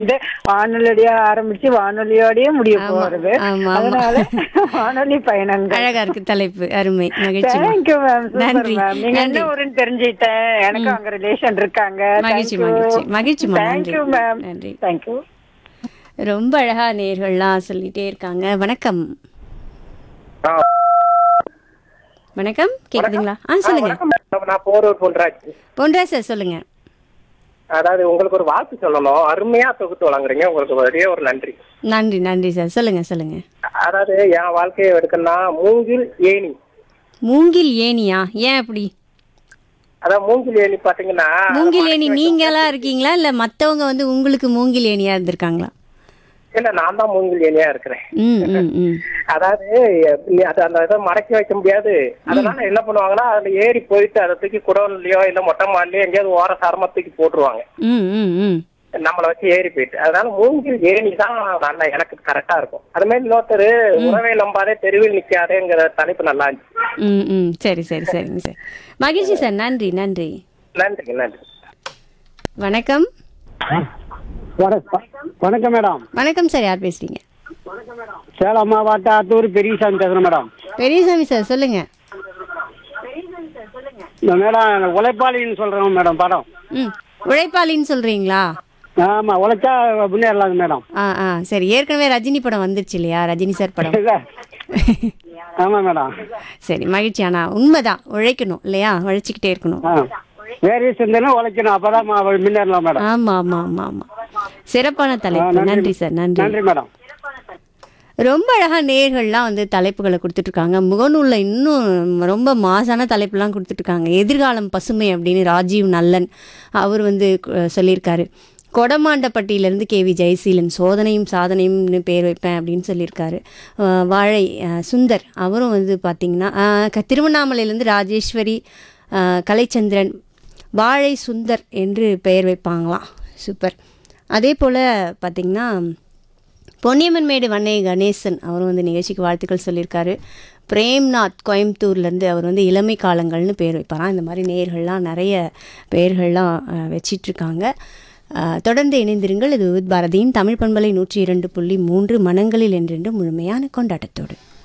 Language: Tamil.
வந்து வானொலியோடய ஆரம்பிச்சு வானொலியோடய முடிய ஆமா, போறது ஆமா, ஆமா. அதனால வானொலி பயணங்கள் அழகா இருக்கு தலைப்பு அருமை மகிழ்ச்சி தேங்க்யூ மேம் சூப்பர் நன்றி மேம் நீங்க நன்றி என்ன ஊருன்னு தெரிஞ்சுக்கிட்டேன் எனக்கும் அங்க ரிலேஷன் இருக்காங்க மகிழ்ச்சி மகிழ்ச்சி மகிழ்ச்சிமா நன்றி தேங்க்யூ மேம் நன்றி தேங்க்யூ ரொம்ப அழகா நேர்கள்லாம் சொல்லிட்டே இருக்காங்க வணக்கம் வணக்கம் கேக்குதுங்களா ஆ சொல்லுங்க வணக்கம் மேடம். நான் போரூர் பொன்ராஜ் பொன்றா சார் சொல்லுங்க அதாவது உங்களுக்கு ஒரு வாழ்த்து சொல்லணும் அருமையா தொகுத்து வழங்குறீங்க உங்களுக்கு ஒரே ஒரு நன்றி நன்றி நன்றி சார் சொல்லுங்க சொல்லுங்க அதாவது என் வாழ்க்கையை எடுக்கணும்னா மூங்கில் ஏணி மூங்கில் ஏனியா ஏன் அப்படி அதான் மூங்கில் ஏணி பாத்தீங்கன்னா மூங்கில் ஏணி நீங்களா இருக்கீங்களா இல்ல மத்தவங்க வந்து உங்களுக்கு மூங்கில் ஏணியா இருந்திருக்காங்களா இல்ல நான் தான் மூங்கில் ஏணியா இருக்கிறேன் ம் ம் ம் அதாவது நீ அது அந்த இதை மடக்கி வைக்க முடியாது அதனால என்ன பண்ணுவாங்கன்னா அதுல ஏறி போயிட்டு அதை தூக்கி குடோன்லயோ இல்ல மொட்டை மாடலையோ எங்கேயாவது ஓர சாரமா தூக்கி போட்டுருவாங்க ம் ம் ம் நம்மளை வச்சு ஏறி போயிட்டு அதனால மூங்கில் ஏணி தான் நல்லா எனக்கு கரெக்டா இருக்கும் அது மாதிரி இன்னொருத்தர் உறவை நம்பாதே தெருவில் நிக்காதேங்கிற தலைப்பு நல்லா இருந்துச்சு ம் ம் சரி சரி சரிங்க சார் மகிழ்ச்சி சார் நன்றி நன்றி நன்றி நன்றி வணக்கம் வணக்கம் வணக்கம் மேடம் வணக்கம் சார் யார் பேசுறீங்க சேலம் மாவட்டம் ஆத்தூர் பெரியசாமி பேசுறேன் மேடம் பெரியசாமி சார் சொல்லுங்க இந்த மேடம் உழைப்பாளின்னு சொல்றேன் மேடம் படம் ம் உழைப்பாளின்னு சொல்றீங்களா ஆமா உழைச்சா முன்னேறலாங்க மேடம் ஆ ஆ சரி ஏற்கனவே ரஜினி படம் வந்துருச்சு இல்லையா ரஜினி சார் படம் ஆமா மேடம் சரி மகிழ்ச்சி ஆனா உண்மைதான் உழைக்கணும் இல்லையா உழைச்சிக்கிட்டே இருக்கணும் ஆ வேறு சிந்தனை உழைக்கணும் அப்பதான் மா- முன்னேறலாம் மேடம் ஆமா ஆமா ஆமா ஆமா சிறப்பான ஆ, தலைப்பு நன்றி சார் நன்றி நன்றி மேடம் ரொம்ப அழகா நேர்கள்லாம் வந்து தலைப்புகளை கொடுத்துட்டு இருக்காங்க முகநூல்ல இன்னும் ரொம்ப மாசான தலைப்புலாம் கொடுத்துட்டு இருக்காங்க எதிர்காலம் பசுமை அப்படின்னு ராஜீவ் நல்லன் அவர் வந்து அஹ், சொல்லியிருக்காரு கொடமாண்டப்பட்டியிலேருந்து கேவி ஜெயசீலன் சோதனையும் சாதனையும்னு பேர் வைப்பேன் அப்படின்னு சொல்லியிருக்காரு அஹ், வாழை அஹ், சுந்தர் அவரும் வந்து பார்த்திங்கன்னா அஹ், க- திருவண்ணாமலையிலேருந்து ராஜேஸ்வரி அஹ், கலைச்சந்திரன் வாழை சுந்தர் என்று பெயர் வைப்பாங்களாம் சூப்பர் அதே போல் பார்த்திங்கன்னா பொன்னியம்மன்மேடு வண்ணை கணேசன் அவரும் வந்து நிகழ்ச்சிக்கு வாழ்த்துக்கள் சொல்லியிருக்காரு பிரேம்நாத் கோயம்புத்தூர்லேருந்து அவர் வந்து இளமை காலங்கள்னு பேர் வைப்பாராம் இந்த மாதிரி நேர்கள்லாம் நிறைய பெயர்கள்லாம் அஹ், வச்சிட்ருக்காங்க அஹ், தொடர்ந்து இணைந்திருங்கள் இது வித் பாரதியின் தமிழ் பண்பலை நூற்றி இரண்டு புள்ளி மூன்று மனங்களில் என்றென்று முழுமையான கொண்டாட்டத்தோடு